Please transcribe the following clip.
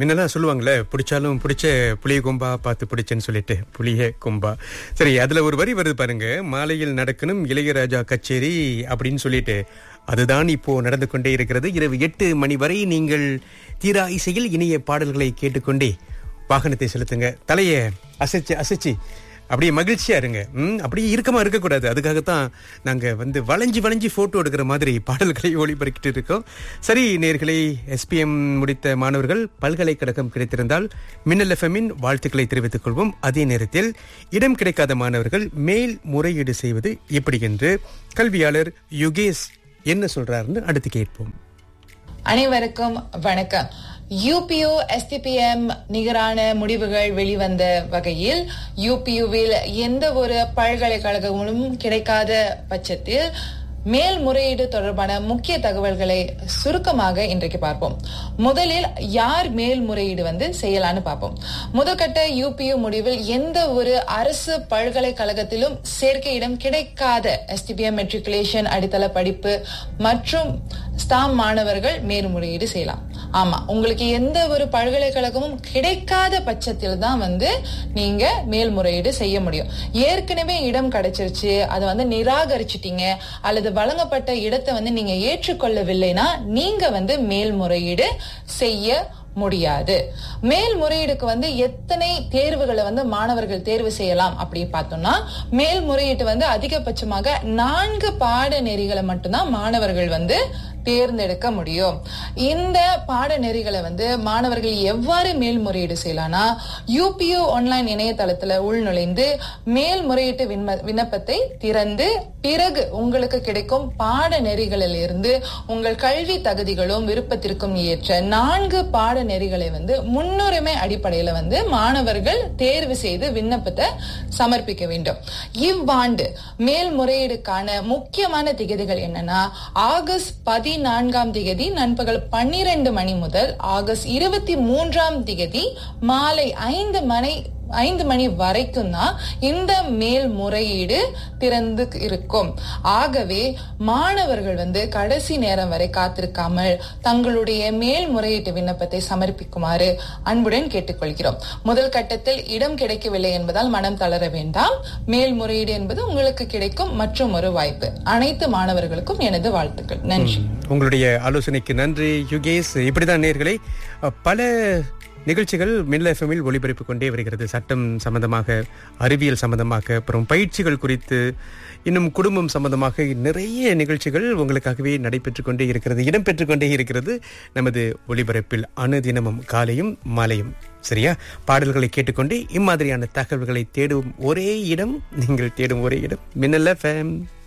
முன்னெல்லாம் சொல்லுவாங்கல்ல பிடிச்சாலும் பிடிச்ச புளிய கொம்பா பார்த்து பிடிச்சேன்னு சொல்லிட்டு புளிய கொம்பா சரி அதுல ஒரு வரி வருது பாருங்க மாலையில் நடக்கணும் இளையராஜா கச்சேரி அப்படின்னு சொல்லிட்டு அதுதான் இப்போ நடந்து கொண்டே இருக்கிறது இரவு எட்டு மணி வரை நீங்கள் தீரா இசையில் இனிய பாடல்களை கேட்டுக்கொண்டே வாகனத்தை செலுத்துங்க தலையை அசைச்சு அசைச்சு அப்படியே மகிழ்ச்சியா இருங்க ம் அப்படியே இறுக்கமா இருக்கக்கூடாது அதுக்காகத்தான் நாங்க வந்து வளைஞ்சு வளைஞ்சு போட்டோ எடுக்கிற மாதிரி பாடல்களை ஒளிபரப்பிட்டு இருக்கோம் சரி நேர்களை எஸ்பிஎம் முடித்த மாணவர்கள் பல்கலைக்கழகம் கிடைத்திருந்தால் மின்னல் எஃப்எம்மின் வாழ்த்துக்களை தெரிவித்துக் கொள்வோம் அதே நேரத்தில் இடம் கிடைக்காத மாணவர்கள் மேல் முறையீடு செய்வது எப்படி என்று கல்வியாளர் யுகேஷ் என்ன சொல்றாருன்னு அடுத்து கேட்போம் அனைவருக்கும் வணக்கம் யூபியு எஸ்டிபிஎம் நிகரான முடிவுகள் வெளிவந்த வகையில் யூபியுவில் எந்த ஒரு பல்கலைக்கழகங்களும் கிடைக்காத பட்சத்தில் மேல்முறையீடு தொடர்பான முக்கிய தகவல்களை சுருக்கமாக இன்றைக்கு பார்ப்போம் முதலில் யார் மேல்முறையீடு வந்து செய்யலான்னு பார்ப்போம் முதற்கட்ட யூபியு முடிவில் எந்த ஒரு அரசு பல்கலைக்கழகத்திலும் சேர்க்கை இடம் கிடைக்காத எஸ்டிபிஎம் மெட்ரிகுலேஷன் அடித்தள படிப்பு மற்றும் ஸ்டாம் மாணவர்கள் மேல்முறையீடு செய்யலாம் ஆமா உங்களுக்கு எந்த ஒரு பல்கலைக்கழகமும் கிடைக்காத பட்சத்தில் தான் வந்து நீங்க மேல்முறையீடு செய்ய முடியும் ஏற்கனவே இடம் கிடைச்சிருச்சு அதை வந்து நிராகரிச்சிட்டீங்க அல்லது வழங்கப்பட்ட இடத்தை வந்து நீங்க ஏற்றுக்கொள்ளவில்லைன்னா நீங்க வந்து மேல்முறையீடு செய்ய முடியாது மேல்முறையீடுக்கு வந்து எத்தனை தேர்வுகளை வந்து மாணவர்கள் தேர்வு செய்யலாம் அப்படின்னு பார்த்தோம்னா மேல்முறையீட்டு வந்து அதிகபட்சமாக நான்கு பாடநெறிகளை மட்டும்தான் மாணவர்கள் வந்து தேர்ந்தெடுக்க முடியும் இந்த பாடநெறிகளை வந்து மாணவர்கள் எவ்வாறு மேல்முறையீடு செய்யலாம்னா யூபியூ ஆன்லைன் இணையதளத்துல உள்நுழைந்து மேல்முறையீட்டு விண்ணப்பத்தை திறந்து பிறகு உங்களுக்கு கிடைக்கும் பாடநெறிகளில் இருந்து உங்கள் கல்வி தகுதிகளும் விருப்பத்திற்கும் ஏற்ற நான்கு பாடநெறிகளை வந்து முன்னுரிமை அடிப்படையில வந்து மாணவர்கள் தேர்வு செய்து விண்ணப்பத்தை சமர்ப்பிக்க வேண்டும் இவ்வாண்டு மேல்முறையீடுக்கான முக்கியமான திகதிகள் என்னன்னா ஆகஸ்ட் பதினான்காம் திகதி நண்பகல் பன்னிரண்டு மணி முதல் ஆகஸ்ட் இருபத்தி மூன்றாம் திகதி மாலை ஐந்து மணி ஐந்து மணி வரைக்கும் தான் இந்த மேல்முறையீடு திறந்து இருக்கும் ஆகவே மாணவர்கள் வந்து கடைசி நேரம் வரை காத்திருக்காமல் தங்களுடைய மேல்முறையீட்டு விண்ணப்பத்தை சமர்ப்பிக்குமாறு அன்புடன் கேட்டுக்கொள்கிறோம் முதல் கட்டத்தில் இடம் கிடைக்கவில்லை என்பதால் மனம் தளர வேண்டாம் மேல்முறையீடு என்பது உங்களுக்கு கிடைக்கும் மற்றும் ஒரு வாய்ப்பு அனைத்து மாணவர்களுக்கும் எனது வாழ்த்துக்கள் நன்றி உங்களுடைய ஆலோசனைக்கு நன்றி யுகேஷ் இப்படிதான் நேர்களை பல நிகழ்ச்சிகள் மின்ல எஃப்எம்மில் ஒளிபரப்பு கொண்டே வருகிறது சட்டம் சம்பந்தமாக அறிவியல் சம்பந்தமாக அப்புறம் பயிற்சிகள் குறித்து இன்னும் குடும்பம் சம்பந்தமாக நிறைய நிகழ்ச்சிகள் உங்களுக்காகவே நடைபெற்று கொண்டே இருக்கிறது இடம்பெற்று கொண்டே இருக்கிறது நமது ஒளிபரப்பில் அனுதினமும் காலையும் மாலையும் சரியா பாடல்களை கேட்டுக்கொண்டு இம்மாதிரியான தகவல்களை தேடும் ஒரே இடம் நீங்கள் தேடும் ஒரே இடம் மின்னல் எஃப்எம்